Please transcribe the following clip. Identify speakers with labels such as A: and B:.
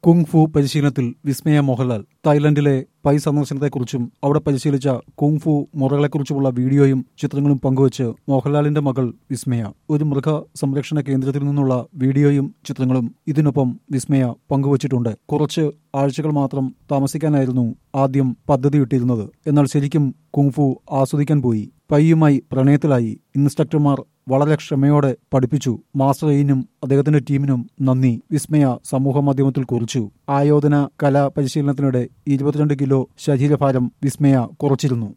A: കുങ് ഫു പരിശീലനത്തിൽ വിസ്മയ മോഹൻലാൽ തായ്ലൻഡിലെ പൈ സന്ദർശനത്തെക്കുറിച്ചും അവിടെ പരിശീലിച്ച കുങ് ഫു മുറകളെക്കുറിച്ചുമുള്ള വീഡിയോയും ചിത്രങ്ങളും പങ്കുവച്ച് മോഹൻലാലിന്റെ മകൾ വിസ്മയ ഒരു മൃഗ സംരക്ഷണ കേന്ദ്രത്തിൽ നിന്നുള്ള വീഡിയോയും ചിത്രങ്ങളും ഇതിനൊപ്പം വിസ്മയ പങ്കുവച്ചിട്ടുണ്ട് കുറച്ച് ആഴ്ചകൾ മാത്രം താമസിക്കാനായിരുന്നു ആദ്യം പദ്ധതിയിട്ടിരുന്നത് എന്നാൽ ശരിക്കും കുങ്ഫു ആസ്വദിക്കാൻ പോയി പയ്യുമായി പ്രണയത്തിലായി ഇൻസ്ട്രക്ടർമാർ വളരെ ക്ഷമയോടെ പഠിപ്പിച്ചു മാസ്റ്റർ എയിനും അദ്ദേഹത്തിന്റെ ടീമിനും നന്ദി വിസ്മയ സമൂഹ മാധ്യമത്തിൽ കുറിച്ചു ആയോധന കലാ പരിശീലനത്തിനിടെ ഇരുപത്തിരണ്ട് കിലോ ശരീരഭാരം വിസ്മയ കുറച്ചിരുന്നു